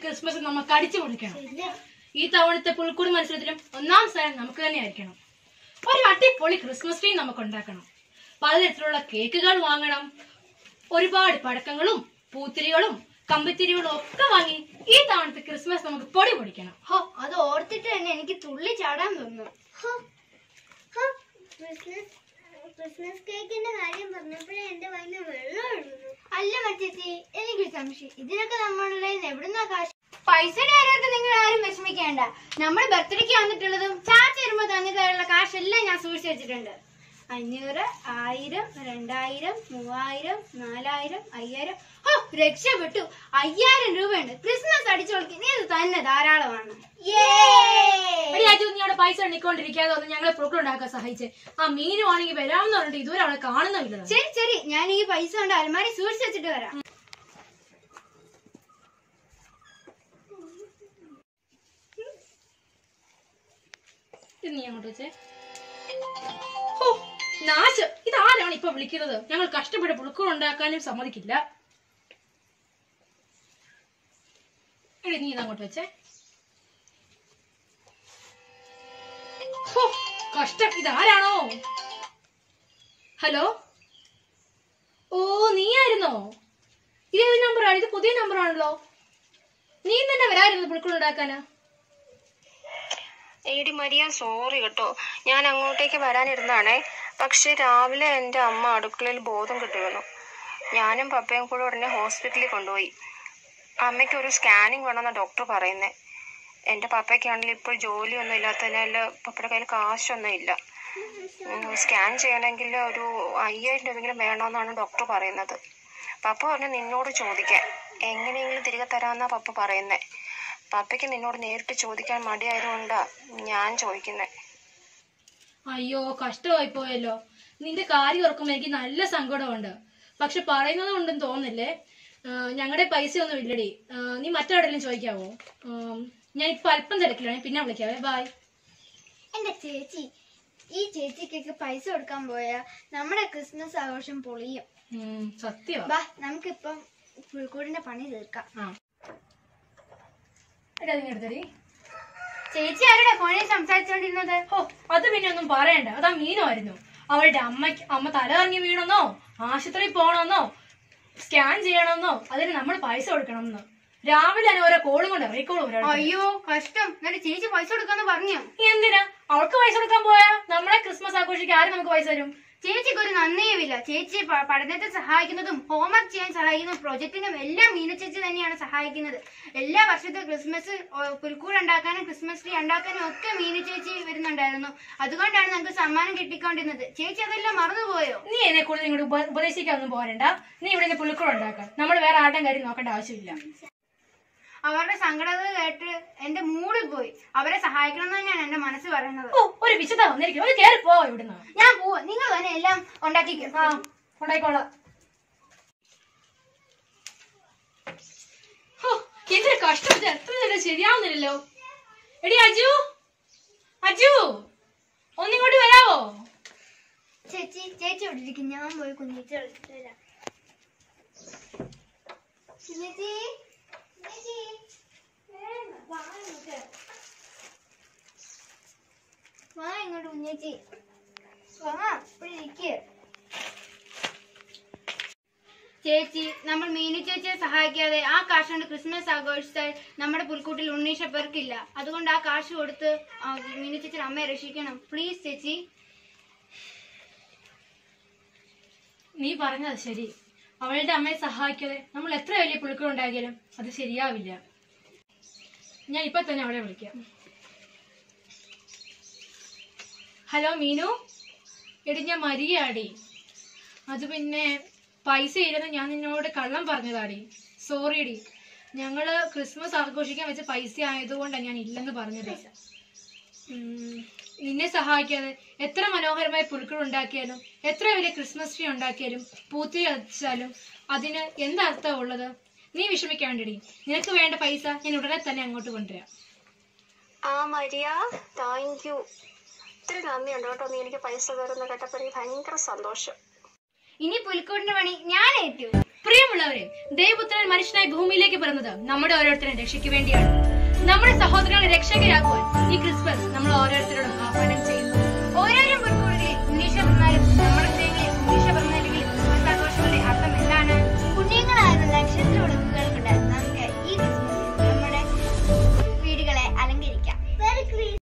Christmas നമുക്ക് അടിച്ചു പൊളിക്കണം ഈ തവണത്തെ പുൽക്കൂടി മത്സരത്തിലും ഒന്നാം സ്ഥാനം നമുക്ക് തന്നെ ആയിരിക്കണം ഒരു അടിപൊളി ക്രിസ്മസ് ട്രീ നമുക്ക് ഉണ്ടാക്കണം പലതരത്തിലുള്ള കേക്കുകൾ വാങ്ങണം ഒരുപാട് പടക്കങ്ങളും പൂത്തിരികളും കമ്പിത്തിരികളും ഒക്കെ വാങ്ങി ഈ തവണത്തെ ക്രിസ്മസ് നമുക്ക് പൊടി പൊടിക്കണം ഹോ അത് ഓർത്തിട്ട് തന്നെ എനിക്ക് തുള്ളി ചാടാൻ തോന്നുന്നു ക്രിസ്മസ് ക്രിസ്മസ് കേക്കിന്റെ കാര്യം പറഞ്ഞപ്പോഴേ എന്റെ വയലിൽ വെള്ളം ഒഴുകുന്നു അല്ല മച്ചേച്ചി എനിക്കൊരു സംശയം ഇതിനൊക്കെ നമ്മളുടെ എവിടുന്നാ കാശ് പൈസയുടെ കാര്യമൊക്കെ നിങ്ങൾ ആരും വിഷമിക്കേണ്ട നമ്മുടെ ബർത്ത്ഡേക്ക് വന്നിട്ടുള്ളതും ചാച്ച വരുമ്പോ തന്നിട്ടുള്ള കാശെല്ലാം ഞാൻ സൂക്ഷിച്ചു വെച്ചിട്ടുണ്ട് അഞ്ഞൂറ് ആയിരം രണ്ടായിരം മൂവായിരം നാലായിരം അയ്യായിരം ഓ രക്ഷപ്പെട്ടു അയ്യായിരം രൂപയുണ്ട് ക്രിസ്മസ് അടിച്ചു കൊടുക്കുന്ന ഇത് തന്നെ ധാരാളമാണ് എടി അജു നീ അവിടെ പൈസ എണ്ണിക്കൊണ്ടിരിക്കാതെ ഒന്ന് ഞങ്ങളെ പുൽക്കൂടി ഉണ്ടാക്കാൻ സഹായിച്ചേ ആ മീനു ആണെങ്കിൽ വരാമെന്ന് പറഞ്ഞിട്ട് ഇതുവരെ അവളെ കാണുന്നില്ല ശരി ശരി ഞാൻ ഈ പൈസ കൊണ്ട് അലമാരി സൂക്ഷിച്ചു വെച്ചിട്ട് വരാം ഇത് നീ അങ്ങോട്ട് വെച്ചേ ഹോ നാശം ഇതാരാണ് ഇപ്പൊ വിളിക്കുന്നത് ഞങ്ങൾ കഷ്ടപ്പെട്ട് പുളുക്കൂട് ഉണ്ടാക്കാനും സമ്മതിക്കില്ല എടി നീ ഇതങ്ങോട്ട് വെച്ചേ ഹോ കഷ്ടം ഇതാരാണോ ഹലോ ഓ നീയായിരുന്നോ ഇതേത് നമ്പറാണ് ഇത് പുതിയ നമ്പറാണല്ലോ നീ തന്നെ വരായിരുന്നു പുളുക്കൂട് ഉണ്ടാക്കാനാ ഏടി മരിയ സോറി കേട്ടോ ഞാൻ അങ്ങോട്ടേക്ക് വരാനിരുന്നാണേ പക്ഷെ രാവിലെ എൻ്റെ അമ്മ അടുക്കളയിൽ ബോധം കിട്ടുന്നു ഞാനും പപ്പയും കൂടെ ഉടനെ ഹോസ്പിറ്റലിൽ കൊണ്ടുപോയി അമ്മയ്ക്ക് ഒരു സ്കാനിങ് വേണമെന്നാണ് ഡോക്ടർ പറയുന്നത് എൻ്റെ പപ്പയ്ക്കാണെങ്കിൽ ഇപ്പോൾ ജോലിയൊന്നും ഇല്ലാത്തതിനാൽ പപ്പയുടെ കയ്യിൽ കാശൊന്നും ഇല്ല സ്കാൻ ചെയ്യണമെങ്കിൽ ഒരു അയ്യായിരം രൂപയെങ്കിലും വേണമെന്നാണ് ഡോക്ടർ പറയുന്നത് പപ്പ പറഞ്ഞു നിന്നോട് ചോദിക്കാൻ എങ്ങനെയെങ്കിലും തിരികെ തരാമെന്നാണ് പപ്പ പറയുന്നത് പപ്പയ്ക്ക് നിന്നോട് നേരിട്ട് ചോദിക്കാൻ മടിയായതുകൊണ്ടാ ഞാൻ ചോദിക്കുന്നത് അയ്യോ കഷ്ടമായി പോയല്ലോ നിന്റെ കാര്യം ഓർക്കുമ്പോ എനിക്ക് നല്ല സങ്കടമുണ്ട് പക്ഷെ പറയുന്നത് കൊണ്ടെന്ന് തോന്നില്ലേ ഞങ്ങളുടെ പൈസ ഒന്നും ഇല്ലടി ആ, നീ മറ്റെവിടെയെങ്കിലും ചോദിക്കാവോ ആം, ഞാൻ ഇപ്പൊ അല്പം തിരക്കിലാണ് പിന്നെ വിളിക്കാവേ ബായ് എന്റെ ചേച്ചി ഈ ചേച്ചിക്കൊക്കെ പൈസ കൊടുക്കാൻ പോയാ നമ്മുടെ ക്രിസ്മസ് ആഘോഷം പൊളിയും സത്യവാ ബാ നമുക്കിപ്പം പുൽക്കൂടിന്റെ പണി തീർക്കാം ആ എടാ നീ എടുത്തടി ചേച്ചി ആരുടെ ഫോണിൽ സംസാരിച്ചോണ്ടിരുന്നത് ഓ അത് പിന്നെ ഒന്നും പറയണ്ട അതാ മീനുമായിരുന്നു അവളുടെ അമ്മയ്ക്ക് അമ്മ തല കറങ്ങി വീണെന്നോ ആശുപത്രിയിൽ പോകണമെന്നോ സ്കാൻ ചെയ്യണമെന്നോ അതിന് നമ്മൾ പൈസ കൊടുക്കണമെന്നോ രാവിലെ തന്നെ ഓരോ കോളും കൊണ്ട് ഇറങ്ങിക്കോളും ഒരാൾ അയ്യോ കഷ്ടം എന്നിട്ട് ചേച്ചി പൈസ കൊടുക്കാന്ന് പറഞ്ഞു എന്തിനാ അവൾക്ക് പൈസ കൊടുക്കാൻ പോയാ നമ്മളെ ക്രിസ്മസ് ആഘോഷിക്കാൻ ആരും നമുക്ക് പൈസ തരും ചേച്ചിക്ക് ഒരു നന്ദിയുമില്ല ചേച്ചി പ- പഠനത്തിൽ സഹായിക്കുന്നതും ഹോംവർക്ക് ചെയ്യാൻ സഹായിക്കുന്നതും പ്രൊജക്ടിനും എല്ലാം മീന ചേച്ചി തന്നെയാണ് സഹായിക്കുന്നത് എല്ലാ വർഷത്തെ ക്രിസ്മസ് ഓ, പുൽക്കൂട് ഉണ്ടാക്കാനും ക്രിസ്മസ് ട്രീ ഉണ്ടാക്കാനും ഒക്കെ മീന ചേച്ചി വരുന്നുണ്ടായിരുന്നു അതുകൊണ്ടാണ് നമുക്ക് സമ്മാനം കിട്ടിക്കൊണ്ടിരുന്നത് ചേച്ചി അതെല്ലാം മറന്നുപോയോ നീ എന്നെ കൂടുതൽ ഇങ്ങോട്ട് ഉപ- ഉപദേശിക്കാനൊന്നും പോരണ്ട നീ ഇവിടെ നിന്ന് പുൽക്കൂട് ഉണ്ടാക്കാം നമ്മൾ വേറെ ആരുടെയും കാര്യം നോക്കേണ്ട ആവശ്യമില്ല അവരുടെ സങ്കടത കേട്ട് എന്റെ മൂഡിൽ പോയി അവരെ സഹായിക്കണം എന്ന് തന്നെയാണ് എന്റെ മനസ്സ് പറയുന്നത് ഓ ഒരു വിശദ വന്നിരിക്കും ഒന്ന് കയറി പോവാ ഇവിടുന്ന് ഞാൻ പോവാ നിങ്ങൾ തന്നെ എല്ലാം ഉണ്ടാക്കിക്കോ ആ ഉണ്ടായിക്കോളാം ഹോ, എന്തൊരു കഷ്ടപ്പെട്ട് എത്ര നേരം ശരിയാവുന്നില്ലല്ലോ എടി അജു അജു ഒന്നിങ്ങോട്ട് വരാവോ ചേച്ചി ചേച്ചി ഇവിടെ ഇരിക്കും ഞാൻ പോയി കുഞ്ഞിച്ച് കളിച്ചിട്ട് വരാം ചേച്ചി ചേച്ചി വേഗം വാ ഇങ്ങോട്ട്. വാ ഇങ്ങോട്ട് കുഞ്ഞേച്ചി വാ ഇവിടെ ഇരിക്ക് ചേച്ചി നമ്മൾ മീനു ചേച്ചിയെ സഹായിക്കാതെ ആ കാശ് കൊണ്ട് ക്രിസ്മസ് ആഘോഷിച്ചാൽ നമ്മുടെ പുൽക്കൂട്ടിൽ ഉണ്ണീഷ പേർക്കില്ല അതുകൊണ്ട് ആ കാശ് കൊടുത്ത് ആ മീനു ചേച്ചിയുടെ അമ്മയെ രക്ഷിക്കണം പ്ലീസ് ചേച്ചി നീ പറഞ്ഞത് ശരി അവളുടെ അമ്മയെ സഹായിക്കാതെ നമ്മൾ എത്ര വലിയ പുഴുക്കൾ ഉണ്ടാക്കിയാലും അത് ശരിയാവില്ല ഞാൻ ഇപ്പൊ തന്നെ അവളെ വിളിക്കാം ഹലോ മീനു എടി ഞാൻ മരിയാടി അത് പിന്നെ പൈസ ഇല്ലെന്ന് ഞാൻ നിന്നോട് കള്ളം പറഞ്ഞതാടി സോറിയടി ഞങ്ങള് ക്രിസ്മസ് ആഘോഷിക്കാൻ വെച്ച പൈസ ആയതുകൊണ്ടാണ് ഞാൻ ഇല്ലെന്ന് പറഞ്ഞത് ഉം, നിന്നെ സഹായിക്കാതെ എത്ര മനോഹരമായ പുൽക്കൾ ഉണ്ടാക്കിയാലും എത്ര വലിയ ക്രിസ്മസ് ട്രീ ഉണ്ടാക്കിയാലും പൂത്തി കത്തിച്ചാലും അതിന് എന്തർത്ഥം ഉള്ളത് നീ വിഷമിക്കാണ്ടടി നിനക്ക് വേണ്ട പൈസ ഞാൻ ഉടനെ തന്നെ അങ്ങോട്ട് കൊണ്ടുവരാം ആ മരിയ താങ്ക് യു ഇത്തിരി നന്ദിയുണ്ട് കേട്ടോ നീ എനിക്ക് പൈസ തരുന്ന കേട്ടപ്പോൾ എനിക്ക് ഭയങ്കര സന്തോഷം ഇനി പുൽക്കൂടിന്റെ പണി ഞാൻ ഏറ്റു പ്രിയമുള്ളവരെ ദേവപുത്രൻ മനുഷ്യനായി ഭൂമിയിലേക്ക് പിറന്നത് നമ്മുടെ ഓരോരുത്തരുടെ രക്ഷയ്ക്ക് വേണ്ടിയാണ് നമ്മുടെ സഹോദരങ്ങളെ രക്ഷകരാക്കുവാൻ ഈ ക്രിസ്മസ് നമ്മൾ ഓരോരുത്തരോടും ആഹ്വാനം ചെയ്യും